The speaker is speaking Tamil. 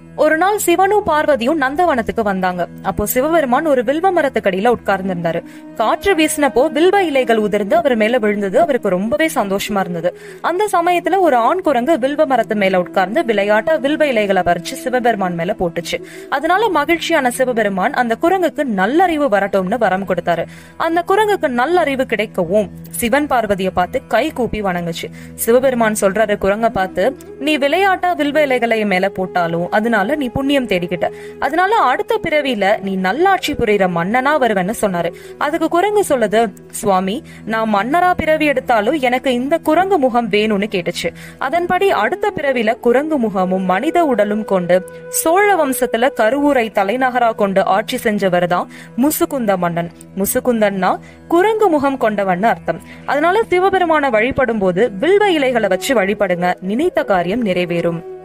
ஒரு நாள் சிவனும் பார்வதியும் நந்தவனத்துக்கு வந்தாங்க அப்போ சிவபெருமான் ஒரு வில்வ மரத்துக்கடியில உட்கார்ந்து இருந்தாரு காற்று வீசினப்போ வில்வ இலைகள் உதிர்ந்து அவர் மேல விழுந்தது அவருக்கு ரொம்பவே சந்தோஷமா இருந்தது அந்த சமயத்துல ஒரு ஆண் குரங்கு வில்வ மரத்து மேல உட்கார்ந்து விளையாட்டா வில்வ இலைகளை பறிச்சு சிவபெருமான் மேல போட்டுச்சு அதனால மகிழ்ச்சியான சிவபெருமான் அந்த குரங்குக்கு நல்லறிவு வரட்டும்னு வரம் கொடுத்தாரு அந்த குரங்குக்கு நல்லறிவு கிடைக்கவும் சிவன் பார்வதியை பார்த்து கை கூப்பி வணங்குச்சு சிவபெருமான் சொல்றாரு குரங்க பார்த்து நீ விளையாட்டா வில்வ இலைகளை மேல போட்டாலும் அதனால நீ புண்ணியம் தேடிக்கிட்ட அதனால அடுத்த பிறவியில நீ நல்லாட்சி புரியுற மன்னனா வருவேன்னு சொன்னாரு அதுக்கு குரங்கு சொல்லுது சுவாமி நான் மன்னரா பிறவி எடுத்தாலும் எனக்கு இந்த குரங்கு முகம் வேணும்னு கேட்டுச்சு அதன்படி அடுத்த பிறவில குரங்கு முகமும் மனித உடலும் கொண்டு சோழ வம்சத்துல கருவூரை தலைநகரா கொண்டு ஆட்சி செஞ்சவர் தான் முசுகுந்த மன்னன் முசுகுந்தன்னா குரங்கு முகம் கொண்டவன் அர்த்தம் அதனால சிவபெருமான வழிபடும் போது வில்வ இலைகளை வச்சு வழிபடுங்க நினைத்த காரியம் நிறைவேறும்